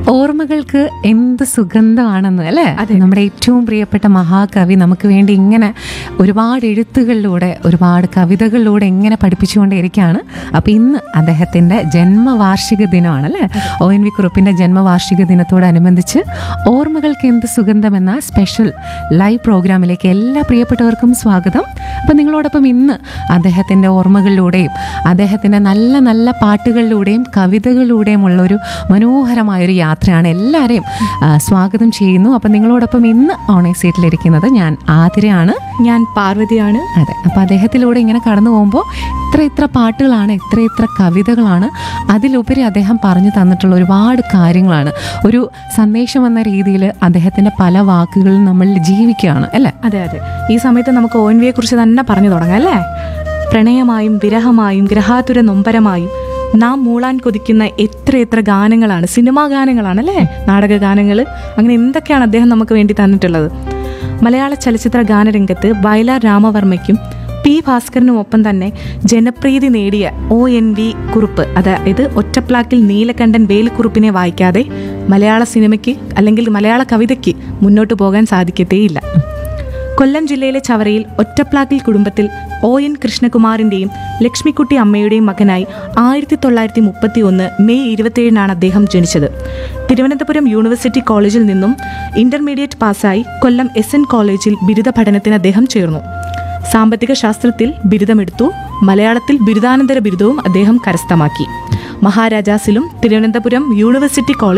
ഓർമ്മകൾക്ക് എന്ത് സുഗന്ധമാണെന്ന് അല്ലേ നമ്മുടെ ഏറ്റവും പ്രിയപ്പെട്ട മഹാകവി നമുക്ക് വേണ്ടി ഇങ്ങനെ ഒരുപാട് എഴുത്തുകളിലൂടെ ഒരുപാട് കവിതകളിലൂടെ ഇങ്ങനെ പഠിപ്പിച്ചുകൊണ്ടേയിരിക്കുകയാണ് അപ്പോൾ ഇന്ന് അദ്ദേഹത്തിൻ്റെ ജന്മവാർഷിക ദിനമാണ് അല്ലേ ഒ എൻ വി കുറുപ്പിൻ്റെ ജന്മവാർഷിക ദിനത്തോടനുബന്ധിച്ച് ഓർമ്മകൾക്ക് എന്ത് സുഗന്ധം എന്ന സ്പെഷ്യൽ ലൈവ് പ്രോഗ്രാമിലേക്ക് എല്ലാ പ്രിയപ്പെട്ടവർക്കും സ്വാഗതം അപ്പം നിങ്ങളോടൊപ്പം ഇന്ന് അദ്ദേഹത്തിൻ്റെ ഓർമ്മകളിലൂടെയും അദ്ദേഹത്തിൻ്റെ നല്ല നല്ല പാട്ടുകളിലൂടെയും കവിതകളിലൂടെയും ഉള്ളൊരു മനോഹരമായൊരു യാത്രയാണ് എല്ലാവരെയും ആ, സ്വാഗതം ചെയ്യുന്നു അപ്പം നിങ്ങളോടൊപ്പം ഇന്ന് ഓണേ സീറ്റിലിരിക്കുന്നത് ഞാൻ ആതിരയാണ് ഞാൻ പാർവതിയാണ് അതെ അപ്പോൾ അദ്ദേഹത്തിലൂടെ ഇങ്ങനെ കടന്നു പോകുമ്പോൾ ഇത്ര ഇത്ര പാട്ടുകളാണ് ഇത്ര ഇത്ര കവിതകളാണ് അതിലുപരി അദ്ദേഹം പറഞ്ഞു തന്നിട്ടുള്ള ഒരുപാട് കാര്യങ്ങളാണ് ഒരു സന്ദേശം എന്ന രീതിയിൽ അദ്ദേഹത്തിൻ്റെ പല വാക്കുകളും നമ്മൾ ജീവിക്കുകയാണ് അല്ലേ അതെ അതെ ഈ സമയത്ത് നമുക്ക് ഒ എൻ വിയെ കുറിച്ച് തന്നെ പറഞ്ഞു തുടങ്ങാം അല്ലേ പ്രണയമായും വിരഹമായും ഗ്രഹാതുര നൊമ്പരമായും നാം മൂളാൻ കൊതിക്കുന്ന എത്ര എത്ര ഗാനങ്ങളാണ് സിനിമാ ഗാനങ്ങളാണ് അല്ലേ നാടക ഗാനങ്ങൾ അങ്ങനെ എന്തൊക്കെയാണ് അദ്ദേഹം നമുക്ക് വേണ്ടി തന്നിട്ടുള്ളത് മലയാള ചലച്ചിത്ര ഗാനരംഗത്ത് വയലാർ രാമവർമ്മയ്ക്കും പി ഭാസ്കറിനും ഒപ്പം തന്നെ ജനപ്രീതി നേടിയ ഒ എൻ വി കുറുപ്പ് അതായത് ഒറ്റപ്ലാക്കിൽ നീലകണ്ഠൻ വേലുക്കുറുപ്പിനെ വായിക്കാതെ മലയാള സിനിമയ്ക്ക് അല്ലെങ്കിൽ മലയാള കവിതയ്ക്ക് മുന്നോട്ട് പോകാൻ സാധിക്കത്തേയില്ല കൊല്ലം ജില്ലയിലെ ചവറയിൽ ഒറ്റപ്ലാക്കിൽ കുടുംബത്തിൽ ഒ എൻ കൃഷ്ണകുമാറിന്റെയും ലക്ഷ്മിക്കുട്ടി അമ്മയുടെയും മകനായി ആയിരത്തി തൊള്ളായിരത്തി മുപ്പത്തി ഒന്ന് മെയ് ഇരുപത്തിയേഴിനാണ് അദ്ദേഹം ജനിച്ചത് തിരുവനന്തപുരം യൂണിവേഴ്സിറ്റി കോളേജിൽ നിന്നും ഇന്റർമീഡിയറ്റ് പാസ്സായി കൊല്ലം എസ് എൻ കോളേജിൽ ബിരുദ പഠനത്തിന് അദ്ദേഹം ചേർന്നു സാമ്പത്തിക ശാസ്ത്രത്തിൽ ബിരുദമെടുത്തു മലയാളത്തിൽ ബിരുദാനന്തര ബിരുദവും അദ്ദേഹം കരസ്ഥമാക്കി മഹാരാജാസിലും തിരുവനന്തപുരം യൂണിവേഴ്സിറ്റി കോളേജ്